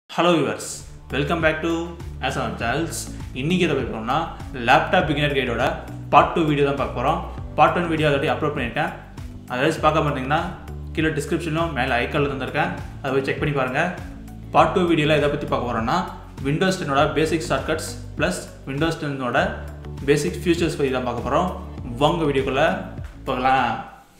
hello viewers welcome back to as on channels இன்றைக்கி எதை பார்க்கணும்னா லேப்டாப் பிகினர் கைடோட பார்ட் டூ வீடியோ தான் பார்க்க போகிறோம் part one video already upload பண்ணியிருக்கேன் அதை பார்க்க மாட்டீங்கன்னா கீழே டிஸ்கிரிப்ஷனும் மேலே ஐக்காலில் தந்திருக்கேன் அதை போய் செக் பண்ணி பாருங்கள் பார்ட் டூ வீடியோவில் எதை பற்றி பார்க்க போகிறோம்னா விண்டோஸ் டென்னோட பேசிக் ஷார்ட்கட்ஸ் ப்ளஸ் விண்டோஸ் டென்னோட பேசிக் ஃபியூச்சர்ஸ் பற்றி தான் பார்க்க போகிறோம் வாங்க வீடியோக்குள்ளே போகலாம்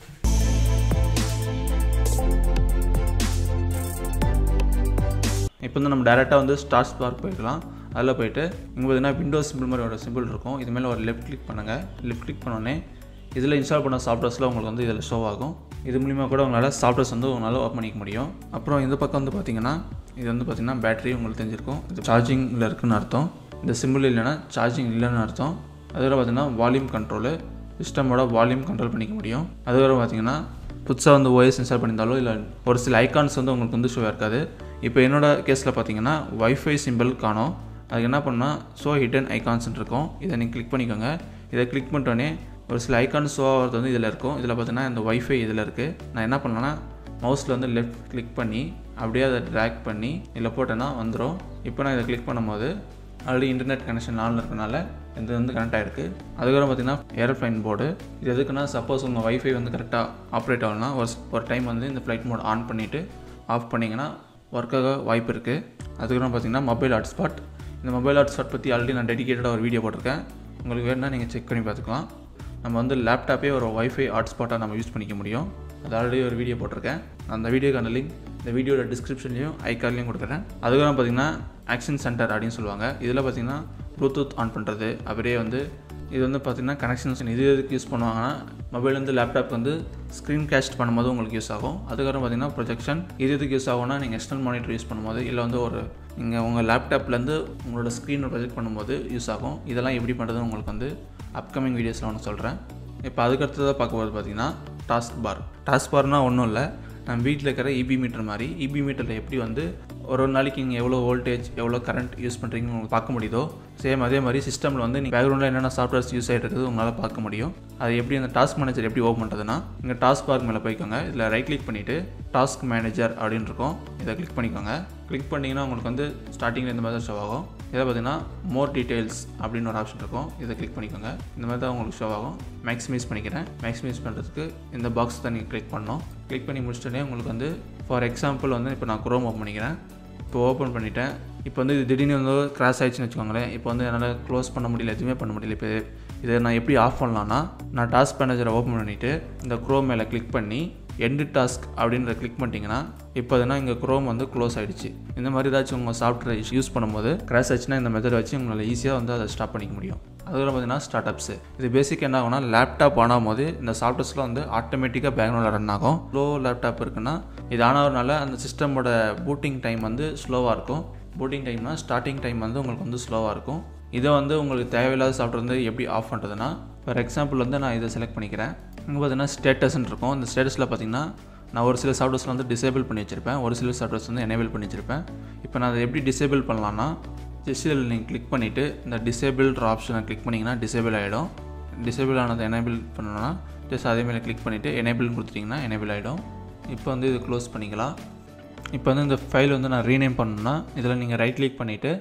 இப்போ வந்து நம்ம டேரெக்டாக வந்து ஸ்டார்ஸ் பார் போய்க்கலாம் அதில் போயிட்டு இங்கே பார்த்தீங்கன்னா விண்டோஸ் சிம்பிள் மாதிரி ஒரு சிம்பிள் இருக்கும் இது மேலே ஒரு லெஃப்ட் கிளிக் பண்ணுங்கள் லெஃப்ட் கிளிக் பண்ணோடனே இதில் இன்ஸ்டால் பண்ண சாஃப்ட்வேர்ஸில் உங்களுக்கு வந்து இதில் ஷோ ஆகும் இது மூலிமா கூட உங்களால் சாஃப்ட்வேர்ஸ் வந்து உங்களால் ஓப்பன் பண்ணிக்க முடியும் அப்புறம் இந்த பக்கம் வந்து பார்த்தீங்கன்னா இது வந்து பார்த்தீங்கன்னா பேட்டரி உங்களுக்கு தெரிஞ்சிருக்கும் இது சார்ஜிங்கில் இருக்குன்னு அர்த்தம் இந்த சிம்பிள் இல்லைன்னா சார்ஜிங் இல்லைன்னு அர்த்தம் அதுவரை பார்த்தீங்கன்னா வால்யூம் கண்ட்ரோலு சிஸ்டமோட வால்யூம் கண்ட்ரோல் பண்ணிக்க முடியும் அதுவரை பார்த்தீங்கன்னா புதுசாக வந்து ஓஎஸ் இன்ஸ்டால் பண்ணியிருந்தாலோ இல்லை ஒரு சில ஐகான்ஸ் வந்து உங்களுக்கு வந்து ஷோ இருக்காது இப்போ என்னோட கேஸில் பார்த்தீங்கன்னா வைஃபை சிம்பிள் காணும் அதுக்கு என்ன பண்ணால் ஷோ ஹிடன் ஐகான்ஸ்னு இருக்கும் இதை நீங்கள் கிளிக் பண்ணிக்கோங்க இதை கிளிக் பண்ணிட்டோன்னே ஒரு சில ஐகான்ஸ் ஷோ ஆகிறது வந்து இதில் இருக்கும் இதில் பார்த்தீங்கன்னா இந்த வைஃபை இதில் இருக்குது நான் என்ன பண்ணேன்னா மவுஸில் வந்து லெஃப்ட் கிளிக் பண்ணி அப்படியே அதை ட்ராக் பண்ணி இதில் போட்டேன்னா வந்துடும் இப்போ நான் இதை கிளிக் பண்ணும்போது ஆல்ரெடி இன்டர்நெட் கனெக்ஷன் ஆனில் இருக்கனால இது வந்து கனெக்ட் ஆகிருக்கு அதுக்கப்புறம் பார்த்தீங்கன்னா ஏரோப்ளைன் போர்டு இது எதுக்குன்னா சப்போஸ் உங்கள் வைஃபை வந்து கரெக்டாக ஆப்ரேட் ஆகணும்னா ஒரு ஒரு டைம் வந்து இந்த ஃப்ளைட் மோட் ஆன் பண்ணிவிட்டு ஆஃப் பண்ணிங்கன்னா ஒர்க்காக வாய்ப்பு இருக்குது அதுக்கப்புறம் பார்த்தீங்கன்னா மொபைல் ஹாட்ஸ்பாட் இந்த மொபைல் ஹாட்ஸ்பாட் பற்றி ஆல்ரெடி நான் டெடிக்கேட்டடாக ஒரு வீடியோ போட்டிருக்கேன் உங்களுக்கு வேணும்னா நீங்கள் செக் பண்ணி பார்த்துக்கலாம் நம்ம வந்து லேப்டாப்பே ஒரு ஒய்ஃபை ஹாட்ஸ்பாட்டாக நம்ம யூஸ் பண்ணிக்க முடியும் அது ஆல்ரெடி ஒரு வீடியோ போட்டிருக்கேன் அந்த வீடியோக்கான லிங்க் இந்த வீடியோட டிஸ்கிரிப்ஷன்லையும் ஐகார்லையும் கொடுக்குறேன் அதுக்கப்புறம் பார்த்தீங்கன்னா ஆக்ஷன் சென்டர் அப்படின்னு சொல்லுவாங்க இதில் பார்த்தீங்கன்னா ப்ளூடூத் ஆன் பண்ணுறது அப்படியே வந்து இது வந்து பார்த்திங்கன்னா கனெக்ஷன்ஸ் இது எதுக்கு யூஸ் பண்ணுவாங்கன்னா மொபைல்லேருந்து லேப்டாப் வந்து ஸ்க்ரீன் கேஸ்ட் பண்ணும்போது உங்களுக்கு யூஸ் ஆகும் அதுக்கப்புறம் பார்த்திங்கன்னா ப்ரொஜெக்ஷன் இது எதுக்கு யூஸ் ஆகும்னா நீங்கள் எக்ஸ்டர்னல் மானிட்டர் யூஸ் பண்ணும்போது இல்லை வந்து ஒரு நீங்கள் உங்கள் லேப்டாப்லேருந்து உங்களோட ஸ்க்ரீனை ப்ரொஜெக்ட் பண்ணும்போது யூஸ் ஆகும் இதெல்லாம் எப்படி பண்ணுறதுன்னு உங்களுக்கு வந்து அப்கமிங் வீடியோஸில் ஒன்று சொல்கிறேன் இப்போ அதுக்கடுத்ததாக பார்க்கும்போது பார்த்திங்கன்னா டாஸ்க் பார் டாஸ்க் பார்னால் ஒன்றும் இல்லை நம்ம வீட்டில் இருக்கிற இபி மீட்டர் மாதிரி இபி மீட்டரில் எப்படி வந்து ஒரு ஒரு நாளைக்கு நீங்கள் எவ்வளோ வோல்டேஜ் எவ்வளோ கரண்ட் யூஸ் பண்ணுறீங்கன்னு உங்களுக்கு பார்க்க முடியுதோ சேம் அதே மாதிரி சிஸ்டமில் வந்து நீங்கள் பேக்ரவுண்டில் என்னென்ன சாஃப்ட்வேர்ஸ் யூஸ் ஆகிட்டு இருக்குது உங்களால் பார்க்க முடியும் அது எப்படி அந்த டாஸ்க் மேனேஜர் எப்படி ஓப்பன் பண்ணுறதுன்னா இங்கே டாஸ்க் பார்க் மேலே போய்க்கோங்க இதில் ரைட் கிளிக் பண்ணிவிட்டு டாஸ்க் மேனேஜர் அப்படின்னு இருக்கும் இதை கிளிக் பண்ணிக்கோங்க கிளிக் பண்ணிங்கன்னா உங்களுக்கு வந்து ஸ்டார்டிங்கில் இந்த மாதிரி தான் ஷோ ஆகும் இதை பார்த்தீங்கன்னா மோர் டீட்டெயில்ஸ் அப்படின்னு ஒரு ஆப்ஷன் இருக்கும் இதை கிளிக் பண்ணிக்கோங்க இந்த மாதிரி தான் உங்களுக்கு ஷோ ஆகும் மேக்ஸிமைஸ் பண்ணிக்கிறேன் மேக்ஸிமைஸ் பண்ணுறதுக்கு இந்த பாக்ஸ் தான் நீங்கள் கிளிக் பண்ணணும் கிளிக் பண்ணி முடிச்சிட்டோன்னே உங்களுக்கு வந்து ஃபார் எக்ஸாம்பிள் வந்து இப்போ நான் குரோம் ஓப்பன் பண்ணிக்கிறேன் இப்போ ஓப்பன் பண்ணிட்டேன் இப்போ வந்து இது திடீர்னு வந்து கிராஸ் ஆயிடுச்சுன்னு வச்சுக்கோங்களேன் இப்போ வந்து என்னால் க்ளோஸ் பண்ண முடியல எதுவுமே பண்ண முடியல இப்போ இதை நான் எப்படி ஆஃப் பண்ணலான்னா நான் டாஸ்க் மேனேஜரை ஓப்பன் பண்ணிவிட்டு இந்த க்ரோம் மேலே கிளிக் பண்ணி எண்டு டாஸ்க் அப்படின்ற கிளிக் பண்ணிட்டீங்கன்னா இப்போ அதுனா இங்கே க்ரோம் வந்து க்ளோஸ் ஆகிடுச்சு இந்த மாதிரி ஏதாச்சும் உங்கள் சாஃப்ட்வேர் யூஸ் பண்ணும்போது கிராஷ் ஆச்சுன்னா இந்த மெத்தட் வச்சு உங்களால் ஈஸியாக வந்து அதை ஸ்டாப் பண்ணிக்க முடியும் அதுக்கப்புறம் பார்த்தீங்கன்னா ஸ்டார்ட் அப்ஸ் இது பேசிக் என்ன ஆகும்னா லேப்டாப் ஆன் ஆகும்போது இந்த சாஃப்ட்வேர்ஸ்லாம் வந்து ஆட்டோமேட்டிக்காக பேக்ரவுண்டில் ரன் ஆகும் ஸ்லோ லேப்டாப் இருக்குன்னா இது ஆன் ஆகிறதுனால அந்த சிஸ்டமோட பூட்டிங் டைம் வந்து ஸ்லோவாக இருக்கும் பூட்டிங் டைம்னா ஸ்டார்டிங் டைம் வந்து உங்களுக்கு வந்து ஸ்லோவாக இருக்கும் இதை வந்து உங்களுக்கு தேவையில்லாத சாஃப்ட்வேர் வந்து எப்படி ஆஃப் பண்ணுறதுன்னா ஃபார் எக்ஸாம்பிள் வந்து நான் இதை செலக்ட் பண்ணிக்கிறேன் இங்கே பார்த்தீங்கன்னா ஸ்டேட்டஸ்ன்னு இருக்கும் இந்த ஸ்டேட்டஸில் பார்த்தீங்கன்னா நான் ஒரு சில சாஃப்ட்வேர்ஸில் வந்து டிசேபிள் பண்ணி வச்சுருப்பேன் ஒரு சில சாஃப்ட்வேர்ஸ் வந்து எனேபிள் பண்ணி வச்சுருப்பேன் இப்போ நான் அதை எப்படி டிசேபிள் பண்ணலான்னா ஜஸ்ட் இதில் நீங்கள் கிளிக் பண்ணிவிட்டு இந்த டிசேபிள்ன்ற ஆப்ஷனை கிளிக் பண்ணிங்கன்னா டிசேபிள் ஆகிடும் டிசேபிள் ஆனதை எனேபிள் பண்ணணும்னா ஜஸ்ட் அதே மாதிரி கிளிக் பண்ணிவிட்டு எனேபிள்னு கொடுத்துட்டிங்கன்னா எனேபிள் ஆகிடும் இப்போ வந்து இது க்ளோஸ் பண்ணிக்கலாம் இப்போ வந்து இந்த ஃபைல் வந்து நான் ரீநேம் பண்ணணும்னா இதில் நீங்கள் ரைட் கிளிக் பண்ணிவிட்டு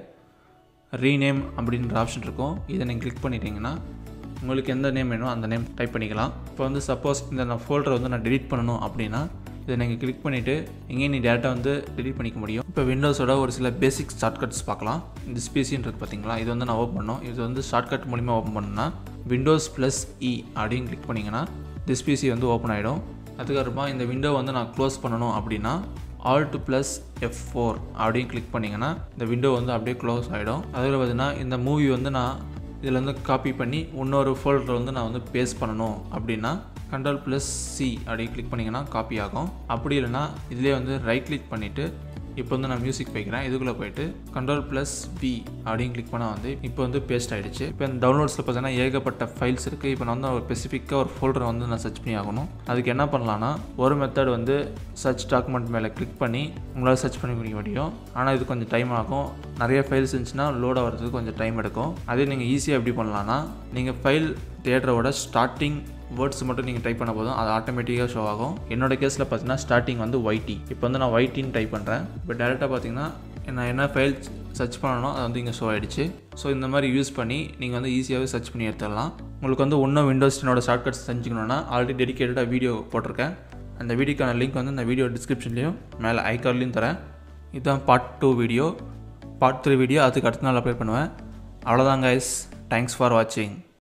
ரீநேம் அப்படின்ற ஆப்ஷன் இருக்கும் இதை நீங்கள் கிளிக் பண்ணிட்டீங்கன்னா உங்களுக்கு எந்த நேம் வேணுமோ அந்த நேம் டைப் பண்ணிக்கலாம் இப்போ வந்து சப்போஸ் இந்த நான் ஃபோல்டரை வந்து நான் டெலிட் பண்ணணும் அப்படின்னா இதை நீங்கள் கிளிக் பண்ணிவிட்டு எங்கேயும் நீ டேரெக்டாக வந்து டெலிட் பண்ணிக்க முடியும் இப்போ விண்டோஸோட ஒரு சில பேசிக் ஷார்ட்கட்ஸ் பார்க்கலாம் இந்த ஸ்பீசின்னு இருக்குது பார்த்தீங்களா இது வந்து நான் ஓப்பன் பண்ணோம் இது வந்து ஷார்ட்கட் மூலிமா ஓப்பன் பண்ணணும்னா விண்டோஸ் ப்ளஸ் இ அப்படின்னு கிளிக் பண்ணிங்கன்னா திஸ் பிசி வந்து ஓப்பன் ஆகிடும் அதுக்கப்புறமா இந்த விண்டோ வந்து நான் க்ளோஸ் பண்ணணும் அப்படின்னா ஆல்ட் ப்ளஸ் எஃப் ஃபோர் அப்படின்னு கிளிக் பண்ணிங்கன்னா இந்த விண்டோ வந்து அப்படியே க்ளோஸ் ஆகிடும் அதில் பார்த்தீங்கன்னா இந்த மூவி வந்து நான் இதில் வந்து காப்பி பண்ணி இன்னொரு ஃபோல்டர் வந்து நான் வந்து பேஸ்ட் பண்ணணும் அப்படின்னா கண்ட்ரோல் ப்ளஸ் சி அப்படி கிளிக் பண்ணிங்கன்னா காப்பி ஆகும் அப்படி இல்லைனா இதிலே வந்து ரைட் கிளிக் பண்ணிவிட்டு இப்போ வந்து நான் மியூசிக் போய்க்கிறேன் இதுக்குள்ளே போயிட்டு கண்ட்ரோல் ப்ளஸ் பி அப்படின்னு கிளிக் பண்ணால் வந்து இப்போ வந்து பேஸ்ட் ஆகிடுச்சு இப்போ இந்த டவுன்லோட்ஸில் பார்த்தீங்கன்னா ஏகப்பட்ட ஃபைல்ஸ் இருக்குது இப்போ நான் வந்து ஒரு ஸ்பெசிஃபிக்காக ஒரு ஃபோல்டரை வந்து நான் சர்ச் பண்ணி ஆகணும் அதுக்கு என்ன பண்ணலான்னா ஒரு மெத்தட் வந்து சர்ச் டாக்குமெண்ட் மேலே கிளிக் பண்ணி உங்களால் சர்ச் பண்ணி முடிக்க முடியும் ஆனால் இது கொஞ்சம் டைம் ஆகும் நிறைய ஃபைல்ஸ் இருந்துச்சுன்னா லோட் ஆகிறதுக்கு கொஞ்சம் டைம் எடுக்கும் அதே நீங்கள் ஈஸியாக எப்படி பண்ணலான்னா நீங்கள் ஃபைல் தேடுறவோட ஸ்டார்டிங் வேர்ட்ஸ் மட்டும் நீங்கள் டைப் பண்ண போதும் அது ஆட்டோமேட்டிக்காக ஷோ ஆகும் என்னோட கேஸில் பார்த்தீங்கன்னா ஸ்டார்டிங் வந்து ஒய்டி இப்போ வந்து நான் ஒய்டின்னு டைப் பண்ணுறேன் இப்போ டேரெக்டாக பார்த்தீங்கன்னா நான் என்ன ஃபைல் சர்ச் பண்ணணும் அது வந்து இங்கே ஷோ ஆகிடுச்சு ஸோ இந்த மாதிரி யூஸ் பண்ணி நீங்கள் வந்து ஈஸியாகவே சர்ச் பண்ணி எடுத்துடலாம் உங்களுக்கு வந்து இன்னும் விண்டோஸ் என்னோட ஷார்ட்கட்ஸ் செஞ்சுக்கணுன்னா ஆல்ரெடி டெடிக்கேட்டடாக வீடியோ போட்டிருக்கேன் அந்த வீடியோக்கான லிங்க் வந்து இந்த வீடியோ டிஸ்கிரிப்ஷன்லேயும் மேலே ஐகார்ட்லேயும் தரேன் இதுதான் part two video part three video அதுக்கு அடுத்த நாள் அப்ளை பண்ணுவேன் அவ்வளோதான் கைஸ் தேங்க்ஸ் ஃபார் வாட்சிங்